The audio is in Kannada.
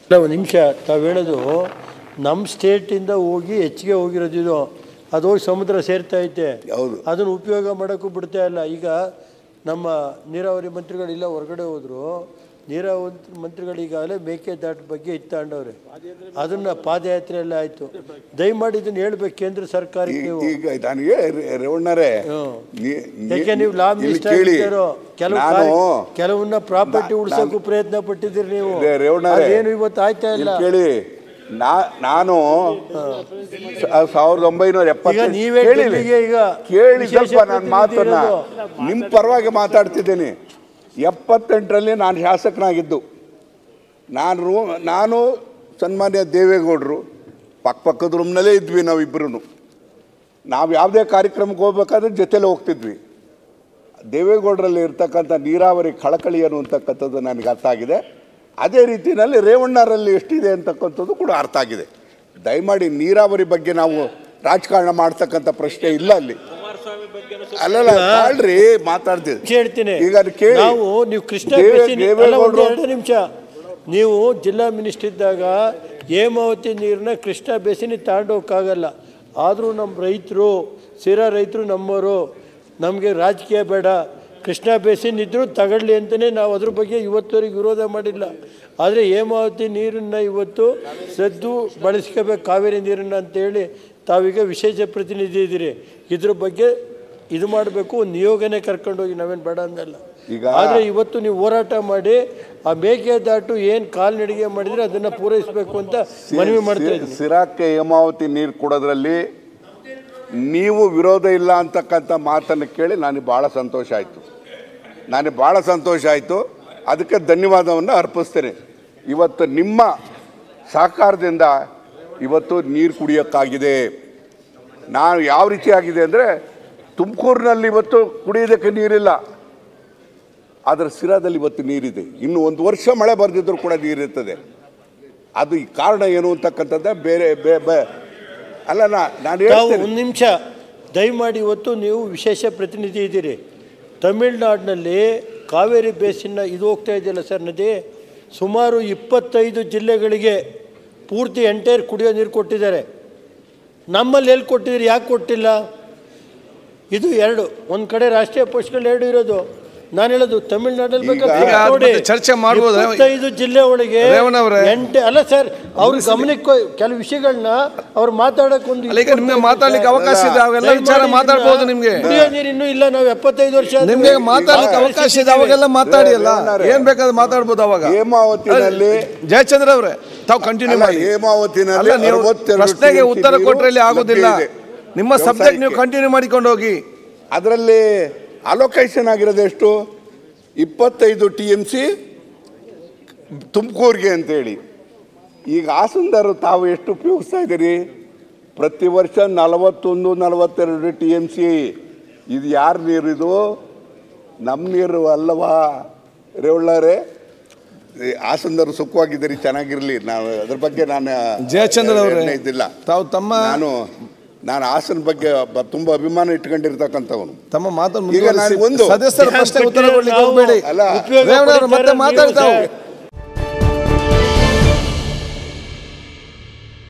ಇಲ್ಲ ಒಂದು ನಿಮಿಷ ತಾವು ಹೇಳೋದು ನಮ್ಮ ಸ್ಟೇಟಿಂದ ಹೋಗಿ ಹೆಚ್ಚಿಗೆ ಹೋಗಿರೋದು ಇದು ಅದು ಹೋಗಿ ಸಮುದ್ರ ಸೇರ್ತಾ ಐತೆ ಹೌದು. ಅದನ್ನು ಉಪಯೋಗ ಮಾಡೋಕ್ಕೂ ಬಿಡ್ತಾ ಇಲ್ಲ ಈಗ ನಮ್ಮ ನೀರಾವರಿ ಮಂತ್ರಿಗಳಿಲ್ಲ ಹೊರಗಡೆ ಹೋದ್ರು ನೀರಾವರಿ ಮಂತ್ರಿಗಳು ಈಗಾಗಲೇ ಮೇಕೆದಾಟು ಬಗ್ಗೆ ಇತ್ತಾಂಡವ್ರೆ ಅದನ್ನು ಪಾದಯಾತ್ರೆ ಎಲ್ಲ ಆಯಿತು ದಯಮಾಡಿ ಇದನ್ನು ಹೇಳ್ಬೇಕು ಕೇಂದ್ರ ಸರ್ಕಾರಕ್ಕೆ ಈಗ ನೀವು ಈಗ ನನಗೆ ರೇವಣ್ಣರೇ ಹ್ಮ್. ನೀ- ನೀ- ಯಾಕೆ ನೀವು ಲಾ ಇಲ್ಲಿ ಮಿನಿಸ್ಟರ್ ಕೇಳಿ ಆಗಿದ್ದೀರೋ ಕೆಲವು ನಾನು ಕಾರ್ಯ- ಕೆಲವನ್ನ ಪ್ರಾಪರ್ಟಿ ನಾ- ಉಳಿಸೋಕ್ಕೂ ಪ್ರಯತ್ನ ಪಟ್ಟಿದ್ದೀರಿ ನೀವು ರೇ- ರೇವಣ್ಣರೇ, ಅದೇನು ಇವತ್ತು ಆಯ್ತಾ ಇಲ್ಲ ಇಲ್ಲಿ ಕೇಳಿ ನಾ ನಾನು ಸ- ಸಾವಿರದ ಒಂಬೈನೂರ ಈಗ ಎಪ್ಪತ್ತು ನೀವೇ ಕೇಳಿ ಡೆಲ್ಲಿಗೆ ಈಗ ಕೇಳಿ ವಿಶೇಷ ಸ್ವಲ್ಪ ನನ್ನ ಪ್ರತಿನಿಧಿ ಮಾತನ್ನ ಇರೋದು. ನಿಮ್ಮ ಪರವಾಗಿ ಮಾತಾಡ್ತಿದ್ದೀನಿ ಎಪ್ಪತ್ತೆಂಟರಲ್ಲಿ ನಾನು ಶಾಸಕನಾಗಿದ್ದು ನಾನು ರೂ- ನಾನು ಸನ್ಮಾನ್ಯ ದೇವೇಗೌಡರು ಪಕ್ಕ ಪಕ್ಕದ ರೂಮ್ನಲ್ಲೇ ಇದ್ವಿ ನಾವಿಬ್ಬರು ನಾವು ಯಾವುದೇ ಕಾರ್ಯಕ್ರಮಕ್ಕೆ ಹೋಗ್ಬೇಕಾದ್ರೆ ಜೊತೆಲೇ ಹೋಗ್ತಿದ್ವಿ ದೇವೇಗೌಡರಲ್ಲಿ ಇರ್ತಕ್ಕಂಥ ನೀರಾವರಿ ಕಳಕಳಿ ಅನ್ನುವಂತಕ್ಕಂಥದ್ದು ನನಗೆ ಅರ್ಥ ಆಗಿದೆ ಅದೇ ರೀತಿಯಲ್ಲಿ ರೇವಣ್ಣರಲ್ಲಿ ಎಷ್ಟಿದೆ ಅಂತಕ್ಕಂಥದ್ದು ಕೂಡ ಅರ್ಥ ಆಗಿದೆ ದಯಮಾಡಿ ನೀರಾವರಿ ಬಗ್ಗೆ ನಾವು ರಾಜಕಾರಣ ಮಾಡ್ತಕ್ಕಂಥ ಪ್ರಶ್ನೆ ಇಲ್ಲ ಅಲ್ಲಿ ಅಲ್ಲಲ್ಲ ತಾಳ್ರಿ ಮಾತಾಡ್ತೀವಿ ಹೇಳ್ತೀನಿ ಈಗ ಅದು ಕೇಳಿ ನಾವು ನೀವು ಕೃಷ್ಣ ದೇವೇ- ಬೇಸಿನ್ ಅಲ್ಲ, ಒಂದು ದೇವೇಗೌಡರು ಎರಡು ನಿಮಿಷ ನೀವು ಜಿಲ್ಲಾ ಮಿನಿಸ್ಟರ್ ಇದ್ದಾಗ ಹೇಮಾವತಿ ನೀರನ್ನ ಕೃಷ್ಣ ಬೇಸಿನಿ ತಗೊಂಡೋಗಕ್ಕಾಗಲ್ಲ ಆದರೂ ನಮ್ಮ ರೈತರು ಸಿರಾ ರೈತರು ನಮ್ಮವರು ನಮಗೆ ರಾಜಕೀಯ ಬೇಡ ಕೃಷ್ಣ ಬೇಸಿನ್ ಇದ್ದರೂ ತಗೊಳ್ಳಿ ಅಂತಲೇ ನಾವು ಅದ್ರ ಬಗ್ಗೆ ಇವತ್ತವರೆಗೆ ವಿರೋಧ ಮಾಡಿಲ್ಲ ಆದರೆ ಹೇಮಾವತಿ ನೀರನ್ನು ಇವತ್ತು ಸದ್ದು ಬಳಸ್ಕೋಬೇಕು ಕಾವೇರಿ ನೀರನ್ನು ಅಂತೇಳಿ ತಾವೀಗ ವಿಶೇಷ ಪ್ರತಿನಿಧಿ ಇದ್ದೀರಿ ಇದ್ರ ಬಗ್ಗೆ ಇದು ಮಾಡಬೇಕು ಒಂದು ನಿಯೋಗನೇ ಕರ್ಕೊಂಡೋಗಿ ನಾವೇನು ಬೇಡ ಅಂದಲ್ಲ ಈಗ- ಆದರೆ ಇವತ್ತು ನೀವು ಹೋರಾಟ ಮಾಡಿ ಆ ಮೇಕೆದಾಟು ಏನು ಕಾಲ್ನಡಿಗೆ ಮಾಡಿದರೆ ಅದನ್ನು ಪೂರೈಸಬೇಕು ಅಂತ ಮನವಿ ಮಾಡ್ತಾ ಇದ್ದೀನಿ ಸಿರಾಕ್ಕೆ ಹೇಮಾವತಿ ನೀರು ಕೊಡೋದ್ರಲ್ಲಿ ನೀವು ವಿರೋಧ ಇಲ್ಲ ಅಂತಕ್ಕಂಥ ಮಾತನ್ನು ಕೇಳಿ ನನಗೆ ಭಾಳ ಸಂತೋಷ ಆಯಿತು ನನಗೆ ಭಾಳ ಸಂತೋಷ ಆಯಿತು ಅದಕ್ಕೆ ಧನ್ಯವಾದವನ್ನು ಅರ್ಪಿಸ್ತೇನೆ ಇವತ್ತು ನಿಮ್ಮ ಸಹಕಾರದಿಂದ ಇವತ್ತು ನೀರು ಕುಡಿಯೋಕ್ಕಾಗಿದೆ ನಾನು ಯಾವ ರೀತಿ ಆಗಿದೆ ಅಂದರೆ ತುಮಕೂರಿನಲ್ಲಿ ಇವತ್ತು ಕುಡಿಯೋದಕ್ಕೆ ನೀರಿಲ್ಲ ಆದರೆ ಸಿರಾದಲ್ಲಿ ಇವತ್ತು ನೀರಿದೆ ಇನ್ನು ಒಂದು ವರ್ಷ ಮಳೆ ಬರೆದಿದ್ರು ಕೂಡ ನೀರಿರ್ತದೆ ಅದು ಈ ಕಾರಣ ಏನು ಅಂತಕ್ಕಂಥದ್ದೇ ಬೇರೆ ಬೇ- ಬೇ- ಅಲ್ಲ ನಾ ನಾನು ತಾವು ಹೇಳ್ತೇನೆ ಒಂದು ನಿಮಿಷ ದಯಮಾಡಿ ಇವತ್ತು ನೀವು ವಿಶೇಷ ಪ್ರತಿನಿಧಿ ಇದ್ದೀರಿ ತಮಿಳ್ನಾಡಿನಲ್ಲಿ ಕಾವೇರಿ ಬೇಸಿನ ಇದು ಹೋಗ್ತಾ ಇದೆಯಲ್ಲ ಸರ್ ನದಿ ಸುಮಾರು ಇಪ್ಪತ್ತೈದು ಜಿಲ್ಲೆಗಳಿಗೆ ಪೂರ್ತಿ ಎಂಟೈರ್ ಕುಡಿಯೋ ನೀರು ಕೊಟ್ಟಿದ್ದಾರೆ ನಮ್ಮಲ್ಲಿ ಎಲ್ಲಿ ಕೊಟ್ಟಿದ್ದೀರಿ ಯಾಕೆ ಕೊಟ್ಟಿಲ್ಲ ಇದು ಎರಡು ಒಂದು ಕಡೆ ರಾಷ್ಟ್ರೀಯ ಪೋಷಕಗಳು ಎರಡು ಇರೋದು ನಾನು ಹೇಳೋದು ತಮಿಳ್ನಾಡಲ್ಲಿ ಬೇಕಾದ್ರೆ ಈಗ ತೆಗ್ದು ನೋಡಿ. ಮತ್ತೆ ಚರ್ಚೆ ಮಾಡ್ಬೋದಾ? ಇಪ್ಪತ್ತೈದು ಜಿಲ್ಲೆ ಒಳಗೆ ರೇವಣ್ಣವ್ರೆ. ಎಂಟು ಅಲ್ಲ ಸರ್ ಅವ್ರ ಗಮನಕ್ಕೆ ಕೆಲವು ವಿಷಯಗಳನ್ನ ಅವ್ರು ಮಾತಾಡಕ್ಕೆ ಒಂದು ಅಲ್ಲ, ಈಗ ನಿಮ್ಗೆ ಮಾತಾಡ್ಲಿಕ್ಕೆ ಅವಕಾಶ ಇದೆ ಅವೆಲ್ಲ ವಿಚಾರ ಮಾತಾಡ್ಬೋದು ನಿಮ್ಗೆ ಕುಡಿಯೋ ನೀರು ಇನ್ನೂ ಇಲ್ಲ ನಾವು ಎಪ್ಪತ್ತೈದು ವರ್ಷ ಆದ್ಮೇಲೆ ನಿಮ್ಗೆ ಮಾತಾಡ್ಲಿಕ್ಕೆ ಅವಕಾಶ ಇದೆ ಅವಾಗೆಲ್ಲ ಮಾತಾಡಿ ಅಲ್ಲ ರೇವಣ್ಣವ್ರೆ. ಏನ್ ಬೇಕಾದ್ರೆ ಮಾತಾಡ್ಬೋದು ಅವಾಗ ಹೇಮಾವತಿನಲ್ಲಿ ಜಯಚಂದ್ರ ಅವ್ರೆ ತಾವು ಕಂಟಿನ್ಯೂ ಅಲ್ಲ, ಮಾಡಿ ಹೇಮಾವತಿನಲ್ಲಿ ಅಲ್ಲ ನೀವು 62 ಪ್ರಶ್ನೆಗೆ TMC ಉತ್ತರ ನೀರು ಕೊಟ್ರೆ ಇಲ್ಲಿ ಆಗೋದಿಲ್ಲ ಲಭ್ಯ ಇದೆ. ನಿಮ್ಮ ಸಬ್ಜೆಕ್ಟ್ ನೀವು ವ್ಯವಸಾಯಕ್ಕೆ. ಕಂಟಿನ್ಯೂ ಮಾಡಿಕೊಂಡು ಹೋಗಿ ಅದರಲ್ಲಿ ಅಲೋಕೇಶನ್ ಆಗಿರೋದು ಎಷ್ಟು ಇಪ್ಪತ್ತೈದು ಟಿ ಎಮ್ ಸಿ ತುಮಕೂರಿಗೆ ಅಂತೇಳಿ ಈಗ ಹಾಸನದಾರು ತಾವು ಎಷ್ಟು ಉಪಯೋಗಿಸ್ತಾ ಇದ್ದೀರಿ ಪ್ರತಿ ವರ್ಷ ನಲವತ್ತೊಂದು ನಲವತ್ತೆರಡು ಟಿ ಎಮ್ ಸಿ ಇದು ಯಾರ ನೀರು ಇದು ನಮ್ಮ ನೀರು ಅಲ್ಲವಾ ರೇವಳ್ಳಾರೆ ಹಾಸನದವರು ಸುಖವಾಗಿದ್ದೀರಿ ಚೆನ್ನಾಗಿರಲಿ ನಾವು ಅದ್ರ ಬಗ್ಗೆ ನಾನು ಜಯಚಂದ್ರ ಅವರೇ, ನಿರ್ಣಯ ಇದ್ದಿಲ್ಲ ತಾವು ತಮ್ಮ ನಾನು ನಾನು ಹಾಸನ ಬಗ್ಗೆ ಬ- ತುಂಬಾ ಅಭಿಮಾನ ಇಟ್ಕೊಂಡಿರ್ತಕ್ಕಂಥವನು ತಮ್ಮ ಮಾತನ್ನು ಈಗ ನಾನು ಮುಂದುವರಿಸಿ ಒಂದು- ಸದಸ್ಯರ ಪ್ರಶ್ನೆ ಉತ್ತರ ಕೊಡ್ಲಿಕ್ಕೆ ನಾವು- ಹೋಗಬೇಡಿ ಅಲ್ಲ, ಉಪಯೋಗ ರೇವಣ್ಣ ಅವ್ರೆ, ಮತ್ತೆ ಪಡಿತಾರೆ ಮಾತಾಡ್ತಾವು ನೀವು ಸರ್.